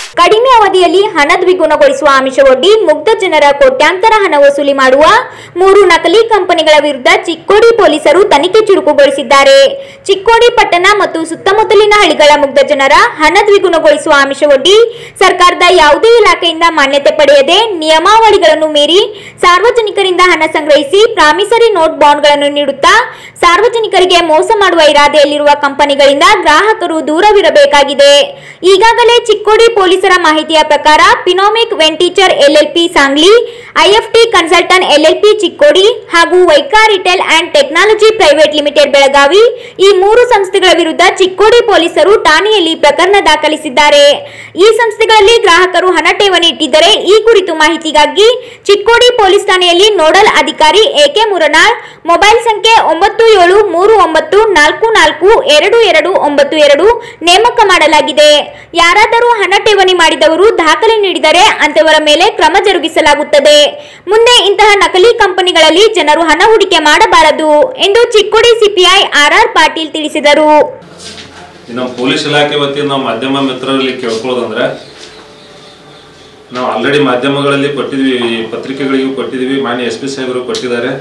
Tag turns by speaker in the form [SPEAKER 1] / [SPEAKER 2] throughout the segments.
[SPEAKER 1] ಕಡಿಮೆ ಅವಧಿಯಲ್ಲಿ ಹಣ ದ್ವಿಗುಣಗೊಳಿಸುವ ಆಮಿಷವೊಡ್ಡಿ ಮುಗ್ಧ ಜನರ ಕೋಟ್ಯಾಂತರ ಹಣ ವಸೂಲಿ ಮಾಡುವ ಮೂರು ನಕಲಿ ಕಂಪನಿಗಳ ವಿರುದ್ಧ ಚಿಕ್ಕೋಡಿ ಪೊಲೀಸರು ತನಿಖೆ ಚುರುಕುಗೊಳಿಸಿದ್ದಾರೆ ಚಿಕ್ಕೋಡಿ ಪಟ್ಟಣ ಮತ್ತು ಸುತ್ತಮುತ್ತಲಿನ ಹಳ್ಳಿಗಳ ಮುಗ್ಧ ಜನರ ಹಣ ದ್ವಿಗುಣಗೊಳಿಸುವ ಆಮಿಷವೊಡ್ಡಿ ಸರ್ಕಾರದ ಯಾವುದೇ ಇಲಾಖೆಯಿಂದ ಮಾನ್ಯತೆ ಪಡೆಯದೆ ನಿಯಮಾವಳಿಗಳನ್ನು ಮೀರಿ ಸಾರ್ವಜನಿಕರಿಂದ ಹಣ ಸಂಗ್ರಹಿಸಿ ಪ್ರಾಮಿಸರಿ ನೋಟ್ ಬಾಂಡ್ಗಳನ್ನು ನೀಡುತ್ತಾ ಸಾರ್ವಜನಿಕರಿಗೆ ಮೋಸ ಮಾಡುವ ಇರಾದೆಯಲ್ಲಿರುವ ಕಂಪನಿಗಳಿಂದ ಗ್ರಾಹಕರು ದೂರವಿರಬೇಕಾಗಿದೆ ಈಗಾಗಲೇ ಚಿಕ್ಕೋಡಿ ಪೊಲೀಸರ ಮಾಹಿತಿಯ ಪ್ರಕಾರ finomic ventures LLP Sangli IFT consultant LLP Chikkodi ಹಾಗೂ ವೈಕಾ retail and technology private limited Belagavi ಈ ಮೂರು ಸಂಸ್ಥೆಗಳ ವಿರುದ್ಧ ಚಿಕ್ಕೋಡಿ ಪೊಲೀಸರು ಠಾಣೆಯಲ್ಲಿ ಪ್ರಕರಣ ದಾಖಲಿಸಿದ್ದಾರೆ ಈ ಸಂಸ್ಥೆಗಳಲ್ಲಿ ಗ್ರಾಹಕರು ಹಣ ಠೇವಣಿ ಇಟ್ಟಿದ್ದರೆ ಈ ಕುರಿತು ಮಾಹಿತಿಗಾಗಿ ಚಿಕ್ಕೋಡಿ ಪೊಲೀಸ್ ಠಾಣೆಯಲ್ಲಿ ನೋಡಲ್ ಅಧಿಕಾರಿ ಎಕೆ ಮುರನಾಳ್ ಮೊಬೈಲ್ ಸಂಖ್ಯೆ ಒಂಬತ್ತು ಏಳು ಮೂರು ಒಂಬತ್ತು ನಾಲ್ಕು ನಾಲ್ಕು ಎರಡು ಎರಡು ಒಂಬತ್ತು ಎರಡು ನೇಮಕ ಮಾಡಲಾಗಿದೆ ಯಾರಾದರೂ ಹಣ ಠೇವಣಿ ಮಾಡಿದವರು ದಾಖಲೆ ನೀಡಿದರೆ ಅಂತವರ ಮೇಲೆ ಕ್ರಮ ಜರುಗಿಸಲಾಗುತ್ತದೆ ಮುಂದೆ ಇಂತಹ ನಕಲಿ ಕಂಪನಿಗಳಲ್ಲಿ ಜನರು ಹಣ ಹೂಡಿಕೆ ಮಾಡಬಾರದು ಎಂದು ಚಿಕ್ಕೋಡಿ ಸಿಪಿಐ ಆರ್ಆರ್ ಪಾಟೀಲ್ ತಿಳಿಸಿದರು
[SPEAKER 2] ಈ ನಮ್ಮ ಪೊಲೀಸ್ ಇಲಾಖೆ ವತಿಯಿಂದ ನಾವು ಮಾಧ್ಯಮ ಮಿತ್ರರಲ್ಲಿ ಕೇಳ್ಕೊಳ್ಳೋದಂದ್ರೆ ನಾವು ಆಲ್ರೆಡಿ ಮಾಧ್ಯಮಗಳಲ್ಲಿ ಕೊಟ್ಟಿದ್ವಿ ಈ ಪತ್ರಿಕೆಗಳಿಗೂ ಕೊಟ್ಟಿದ್ವಿ ಮಾನ್ಯ ಎಸ್ ಪಿ ಸಾಹೇಬರು ಕೊಟ್ಟಿದ್ದಾರೆ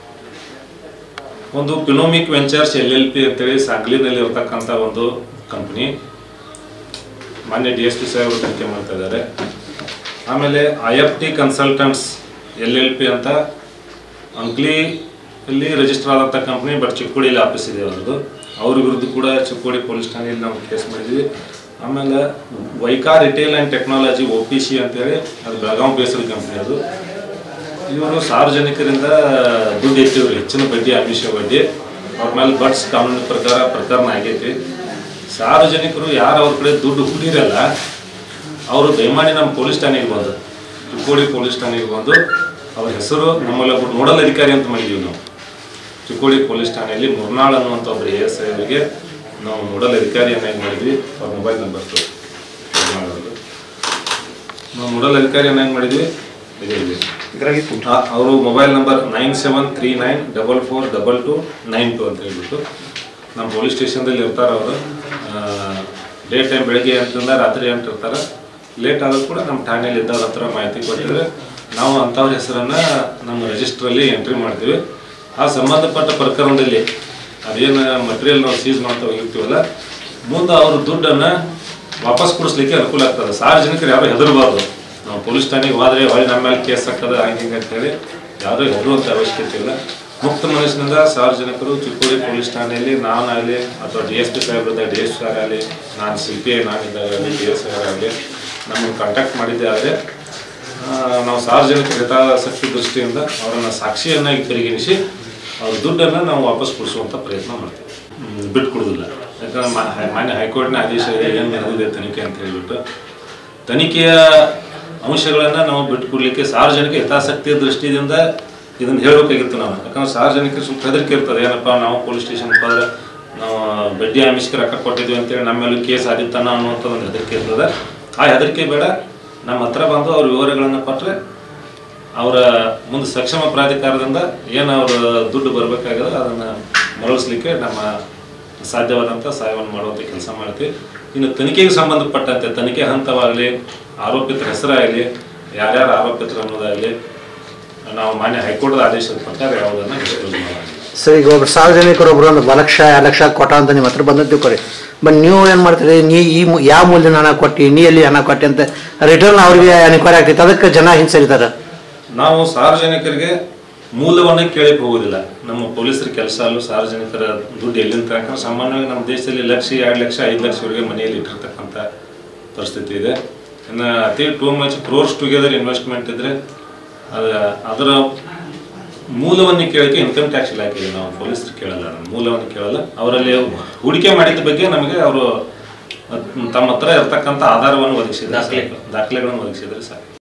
[SPEAKER 2] ಒಂದು finomic ventures L L P ಅಂತೇಳಿ ಸಾಂಗ್ಲಿನಲ್ಲಿ ಇರತಕ್ಕಂಥ ಒಂದು ಕಂಪ್ನಿ ಮಾನ್ಯ ಡಿ ಎಸ್ ಪಿ ಸಾಹೇಬರು ತನಿಖೆ ಮಾಡ್ತಾ ಇದ್ದಾರೆ ಆಮೇಲೆ I F T consultants L L P ಅಂತ ಅಂಕ್ಲಿ ಇಲ್ಲಿ ರಿಜಿಸ್ಟರ್ ಆದಂಥ ಕಂಪ್ನಿ ಬಟ್ ಚಿಕ್ಕೋಡಿಯಲ್ಲಿ ಆಫೀಸ್ ಇದೆ ಅವ್ರದ್ದು ಅವ್ರ ವಿರುದ್ಧ ಕೂಡ ಚಿಕ್ಕೋಡಿ ಪೊಲೀಸ್ ಠಾಣೆಯಲ್ಲಿ ನಾವು ಕೇಸ್ ಮಾಡಿದ್ವಿ ಆಮೇಲೆ ವೈಕಾ retail and technology O P C ಅಂತೇಳಿ ಅದು ಬೆಳಗಾವಿ ಬೇಸ್ಡ್ ಕಂಪ್ನಿ ಅದು ಇವರು ಸಾರ್ವಜನಿಕರಿಂದ ದುಡ್ಡು ಎತ್ತಿವ್ರು ಹೆಚ್ಚಿನ ಬಡ್ಡಿ ಆಮಿಷ ಬಡ್ಡಿ ಅವ್ರ ಮೇಲೆ ಬಡ್ಸ್ ಕಾನೂನು ಪ್ರಕಾರ ಪ್ರಕರಣ ಆಗೈತಿ ಸಾರ್ವಜನಿಕರು ಯಾರು ಅವ್ರ ಕಡೆ ದುಡ್ಡು ಹುಡಿರಲ್ಲ ಅವರು ದಯಮಾಡಿ ನಮ್ಮ ಪೊಲೀಸ್ ಠಾಣೆಗೆ ಬಂದು ಚಿಕ್ಕೋಡಿ ಪೊಲೀಸ್ ಠಾಣೆಗೆ ಬಂದು ಅವ್ರ ಹೆಸರು ನಮ್ಮಲ್ಲಿ ಒಬ್ಬರು ನೋಡಲ್ ಅಧಿಕಾರಿ ಅಂತ ಮಾಡಿದ್ದೀವಿ ನಾವು ಚಿಕ್ಕೋಡಿ ಪೊಲೀಸ್ ಠಾಣೆಯಲ್ಲಿ ಮುರ್ನಾಳ್ ಅನ್ನುವಂಥ ಒಬ್ಬರು ಎ ಎಸ್ ಐ ಅವರಿಗೆ ನಾವು ನೋಡಲ್ ಅಧಿಕಾರಿಯನ್ನಾಗಿ ಮಾಡಿದ್ವಿ ಅವ್ರ ಮೊಬೈಲ್ ನಂಬರ್ ನಾವು ನೋಡಲ್ ಅಧಿಕಾರಿಯನ್ನಾಗಿ ಮಾಡಿದ್ವಿ ಇದೆ ಇದೆ ಅವರು mobile number nine seven three nine double four double two nine two ಅಂತ ಹೇಳ್ಬಿಟ್ಟು ನಮ್ಮ ಪೊಲೀಸ್ ಸ್ಟೇಷನ್ದಲ್ಲಿ ಇರ್ತಾರೆ ಅವರು ಡೇ ಟೈಮ್ ಬೆಳಗ್ಗೆ ಅಂತಂದ ರಾತ್ರಿ ಅಂತ ಇರ್ತಾರೆ ಲೇಟ್ ಆದರೂ ಕೂಡ ನಮ್ಮ ಠಾಣೆಯಲ್ಲಿ ಇದ್ದವ್ರ ಹತ್ರ ಮಾಹಿತಿ ಕೊಟ್ಟಿದ್ರೆ ನಾವು ಅಂಥವ್ರ ಹೆಸರನ್ನ ನಮ್ಮ ರಿಜಿಸ್ಟ್ರಲ್ಲಿ ಎಂಟ್ರಿ ಮಾಡ್ತೀವಿ ಆ ಸಂಬಂಧಪಟ್ಟ ಪ್ರಕರಣದಲ್ಲಿ ಅದೇನು ಮಟೀರಿಯಲ್ ನಾವು ಸೀಸ್ ಮಾಡ್ತಾ ಹೋಗಿರ್ತೀವಲ್ಲ ಮುಂದೆ ಅವ್ರ ದುಡ್ಡನ್ನು ವಾಪಸ್ ಕೊಡಿಸ್ಲಿಕ್ಕೆ ಅನುಕೂಲ ಆಗ್ತದೆ ಸಾರ್ವಜನಿಕರು ಯಾರು ಹೆದರಬಾರ್ದು ನಾವು ಪೊಲೀಸ್ ಠಾಣೆಗೆ ಹೋದ್ರೆ ಹೊಳ್ಳಿ ನಮ್ಮ ಮೇಲೆ ಕೇಸ್ ಹಾಕದ ಹಂಗೆ ಹಿಂಗೆ ಅಂತೇಳಿ ಯಾರೂ ಹೆದರುವಂಥ ಅವಶ್ಯಕತೆ ಇಲ್ಲ ಮುಕ್ತ ಮನಸ್ಸಿನಿಂದ ಸಾರ್ವಜನಿಕರು ಚಿಕ್ಕೋಡಿ ಪೊಲೀಸ್ ಠಾಣೆಯಲ್ಲಿ ನಾನಾಗಲಿ ಅಥವಾ ಡಿ ಎಸ್ ಪಿ ಸಾಹೇಬ್ರದ ಡಿ ಎಸ್ ಪಿ ಆಗಲಿ ನಾನು ಸಿ ಪಿ ಐ ನಾನಿದ್ದಾಗಲಿ ಡಿ ಎಸ್ ಆಗಲಿ ನಮ್ಮನ್ನು ಕಾಂಟ್ಯಾಕ್ಟ್ ಮಾಡಿದ್ದೆ ಆದರೆ ನಾವು ಸಾರ್ವಜನಿಕ ಹಿತಾಸಕ್ತಿ ದೃಷ್ಟಿಯಿಂದ ಅವರನ್ನು ಸಾಕ್ಷಿಯನ್ನಾಗಿ ಪರಿಗಣಿಸಿ ಅವ್ರ ದುಡ್ಡನ್ನು ನಾವು ವಾಪಸ್ ಕೊಡಿಸುವಂಥ ಪ್ರಯತ್ನ ಮಾಡ್ತೀವಿ ಹ್ಮ್, ಬಿಟ್ಕೊಡೋದಿಲ್ಲ ಯಾಕಂದ್ರೆ ಮಾ- ಹೈ- ಮಾನ್ಯ ಹೈಕೋರ್ಟ್ನ ಆದೇಶ ಏನು ನಡೆದಿದೆ ತನಿಖೆ ಅಂತ ಹೇಳಿಬಿಟ್ಟು ತನಿಖೆಯ ಅಂಶಗಳನ್ನು ನಾವು ಬಿಟ್ಕೊಡ್ಲಿಕ್ಕೆ ಸಾರ್ವಜನಿಕ ಹಿತಾಸಕ್ತಿಯ ದೃಷ್ಟಿಯಿಂದ ಇದನ್ನು ಹೇಳಬೇಕಾಗಿತ್ತು ನಾವು ಯಾಕಂದ್ರೆ ಸಾರ್ವಜನಿಕರು ಸ್ವಲ್ಪ ಹೆದರಿಕೆ ಇರ್ತದೆ ಏನಪ್ಪ ನಾವು ಪೊಲೀಸ್ ಸ್ಟೇಷನ್ಗೆ ಹೋದ್ರೆ ನಾವು ಬಡ್ಡಿ ಆಮಿಷಕ್ಕೆ ರೊಕ್ಕ ಕೊಟ್ಟಿದ್ವಿ ಅಂತೇಳಿ ನಮ್ಮ ಮೇಲೂ ಕೇಸ್ ಆದಿತ್ತಾನ ಅನ್ನುವಂಥ ಒಂದು ಹೆದರಿಕೆ ಇರ್ತದೆ ಆ ಹೆದರಿಕೆ ಬೇಡ ನಮ್ಮ ಹತ್ರ ಬಂದು ಅವ್ರ ವಿವರಗಳನ್ನು ಕೊಟ್ಟರೆ ಅವರ ಮುಂದೆ ಸಕ್ಷಮ ಪ್ರಾಧಿಕಾರದಿಂದ ಏನು ಅವ್ರ ದುಡ್ಡು ಬರಬೇಕಾಗಿದೆ ಅದನ್ನು ಮರಳಿಸ್ಲಿಕ್ಕೆ ನಮ್ಮ ಸಾಧ್ಯವಾದಂಥ ಸಹಾಯವನ್ನು ಮಾಡುವಂಥ ಕೆಲಸ ಮಾಡ್ತೀವಿ ಇನ್ನು ತನಿಖೆಗೆ ಸಂಬಂಧಪಟ್ಟಂತೆ ತನಿಖೆ ಹಂತವಾಗಲಿ ಆರೋಪಿತರ ಹೆಸರಾಗಲಿ ಯಾರ್ಯಾರು ಆರೋಪಿತರು ಅನ್ನೋದಾಗಲಿ ನಾವು ಮಾನ್ಯ ಹೈಕೋರ್ಟ್ ಆದೇಶದ ಪ್ರಕಾರ ಯಾವುದನ್ನು ಡಿಸ್ಕ್ಲೋಸ್ ಮಾಡಲ್ಲ
[SPEAKER 3] ಸರ್ ಈಗ ಒಬ್ರು ಸಾರ್ವಜನಿಕರು ಒಬ್ರು ಒಂದು ಒಂದು ಲಕ್ಷ ಎರಡು ಲಕ್ಷ ಕೊಟ್ಟ ಅಂತ ನಿಮ್ಮ ಹತ್ರ ಬಂದದ್ದು ಕೊಡಿ ಬಟ್ ನೀವು ಏನು ಮಾಡ್ತೀರಿ ನೀ ಈ ಮು- ಯಾವ ಮೂಲ್ಯದ ಹಣ ಕೊಟ್ಟು ನೀ ಎಲ್ಲಿ ಹಣ ಕೊಟ್ಟಿ ಅಂತ ರಿಟರ್ನ್ ಅವ್ರಿಗೆ ಎನ್ಕ್ವೈರಿ ಆಗ್ತೈತೆ ಅದಕ್ಕೆ ಜನ ಹಿಂಸರಿತಾರೆ
[SPEAKER 2] ನಾವು ಸಾರ್ವಜನಿಕರಿಗೆ ಮೂಲವನ್ನ ಕೇಳಕ್ಕೆ ಹೋಗೋದಿಲ್ಲ ನಮ್ಮ ಪೊಲೀಸರ ಕೆಲಸ ಅಲ್ಲೂ ಸಾರ್ವಜನಿಕರ ದುಡ್ಡು ಎಲ್ಲಿಂದ ತನಕ ಸಾಮಾನ್ಯವಾಗಿ ನಮ್ಮ ದೇಶದಲ್ಲಿ ಲಕ್ಷ ಎರಡು ಲಕ್ಷ ಐದು ಲಕ್ಷವರೆಗೆ ಮನೆಯಲ್ಲಿ ಇಟ್ಟಿರ್ತಕ್ಕಂಥ ಪರಿಸ್ಥಿತಿ ಇದೆ ಇನ್ನು ಅತಿ too much crores together investment ಇದ್ರೆ ಅದ ಅದರ ಮೂಲವನ್ನು ಕೇಳಕ್ಕೆ ಇನ್ಕಮ್ ಟ್ಯಾಕ್ಸ್ ಇಲಾಖೆ ಇದೆ ನಾವು ಪೊಲೀಸರು ಕೇಳಲ್ಲ ನಮ್ಮ ಮೂಲವನ್ನು ಕೇಳಲ್ಲ ಅವರಲ್ಲಿ ಹೂಡಿಕೆ ಮಾಡಿದ ಬಗ್ಗೆ ನಮಗೆ ಅವರು ತಮ್ಮ ಹತ್ರ ಇರ್ತಕ್ಕಂಥ ಆಧಾರವನ್ನು ಒದಗಿಸಿದ್ರೆ ದಾಖಲೆಗಳನ್ನು ಒದಗಿಸಿದ್ರೆ ಸಾಕು